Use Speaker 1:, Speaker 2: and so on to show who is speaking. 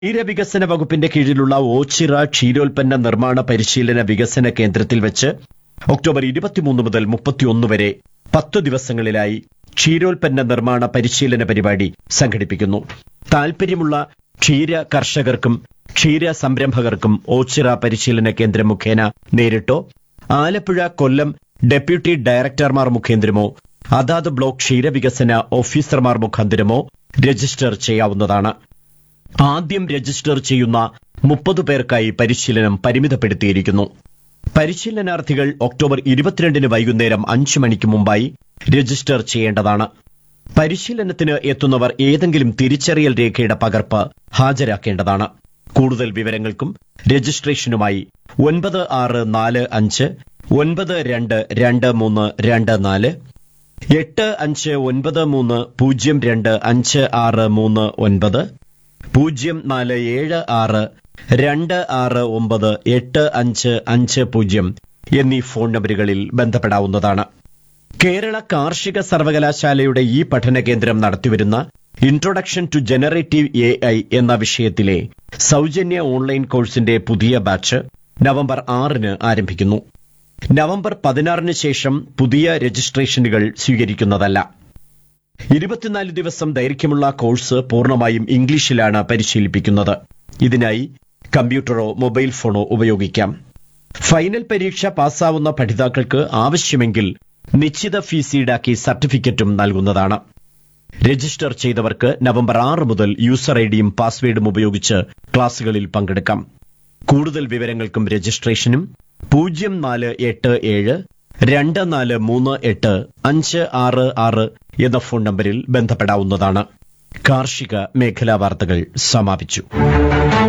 Speaker 1: ക്ഷീരവികസന വകുപ്പിന്റെ കീഴിലുള്ള ഓച്ചിറ ക്ഷീരോൽപ്പന്ന നിർമ്മാണ പരിശീലന വികസന കേന്ദ്രത്തിൽ വെച്ച് ഒക്ടോബർ ഇരുപത്തിമൂന്ന് മുതൽ മുപ്പത്തിയൊന്ന് വരെ പത്ത് ദിവസങ്ങളിലായി ക്ഷീരോൽപ്പന്ന നിർമ്മാണ പരിശീലന പരിപാടി സംഘടിപ്പിക്കുന്നു താൽപര്യമുള്ള ക്ഷീര കർഷകർക്കും ക്ഷീര സംരംഭകർക്കും ഓച്ചിറ പരിശീലന കേന്ദ്രം മുഖേന നേരിട്ടോ ആലപ്പുഴ കൊല്ലം ഡെപ്യൂട്ടി ഡയറക്ടർമാർ മുഖേന്ദ്രമോ അതാത് ബ്ലോക്ക് ക്ഷീരവികസന ഓഫീസർമാർ മുഖാന്തിരമോ രജിസ്റ്റർ ചെയ്യാവുന്നതാണ് ആദ്യം രജിസ്റ്റർ ചെയ്യുന്ന മുപ്പത് പേർക്കായി പരിശീലനം പരിമിതപ്പെടുത്തിയിരിക്കുന്നു പരിശീലനാർത്ഥികൾ ഒക്ടോബർ ഇരുപത്തിരണ്ടിന് വൈകുന്നേരം അഞ്ച് മണിക്ക് മുമ്പായി രജിസ്റ്റർ ചെയ്യേണ്ടതാണ് പരിശീലനത്തിന് എത്തുന്നവർ ഏതെങ്കിലും തിരിച്ചറിയൽ രേഖയുടെ പകർപ്പ് ഹാജരാക്കേണ്ടതാണ് കൂടുതൽ വിവരങ്ങൾക്കും രജിസ്ട്രേഷനുമായി ഒൻപത് ആറ് നാല് അഞ്ച് ഒൻപത് രണ്ട് രണ്ട് മൂന്ന് രണ്ട് നാല് എട്ട് അഞ്ച് ഒൻപത് മൂന്ന് പൂജ്യം രണ്ട് അഞ്ച് ആറ് മൂന്ന് ഒൻപത് പൂജ്യം നാല് ഏഴ് ആറ് രണ്ട് ആറ് ഒമ്പത് എട്ട് അഞ്ച് അഞ്ച് പൂജ്യം എന്നീ ഫോൺ നമ്പറുകളിൽ ബന്ധപ്പെടാവുന്നതാണ് കേരള കാർഷിക സർവകലാശാലയുടെ ഈ പഠന കേന്ദ്രം നടത്തിവരുന്ന introduction to generative A I എന്ന വിഷയത്തിലെ സൗജന്യ ഓൺലൈൻ കോഴ്സിന്റെ പുതിയ ബാച്ച് നവംബർ ആറിന് ആരംഭിക്കുന്നു നവംബർ പതിനാറിന് ശേഷം പുതിയ രജിസ്ട്രേഷനുകൾ സ്വീകരിക്കുന്നതല്ല ഇരുപത്തിനാല് ദിവസം ദൈർഘ്യമുള്ള കോഴ്സ് പൂർണ്ണമായും ഇംഗ്ലീഷിലാണ് പരിശീലിപ്പിക്കുന്നത് ഇതിനായി കമ്പ്യൂട്ടറോ മൊബൈൽ ഫോണോ ഉപയോഗിക്കാം ഫൈനൽ പരീക്ഷ പാസ്സാവുന്ന പഠിതാക്കൾക്ക് ആവശ്യമെങ്കിൽ നിശ്ചിത ഫീസ് ഈടാക്കി സർട്ടിഫിക്കറ്റും നൽകുന്നതാണ് രജിസ്റ്റർ ചെയ്തവർക്ക് നവംബർ ആറ് മുതൽ യൂസർ ഐഡിയും പാസ്വേഡും ഉപയോഗിച്ച് ക്ലാസുകളിൽ പങ്കെടുക്കാം കൂടുതൽ വിവരങ്ങൾക്കും രജിസ്ട്രേഷനും പൂജ്യം നാല് എട്ട് ഏഴ് രണ്ട് നാല് മൂന്ന് എട്ട് അഞ്ച് ആറ് ആറ് എന്ന ഫോൺ നമ്പറിൽ ബന്ധപ്പെടാവുന്നതാണ് കാർഷിക മേഖലാ വാർത്തകൾ സമാപിച്ചു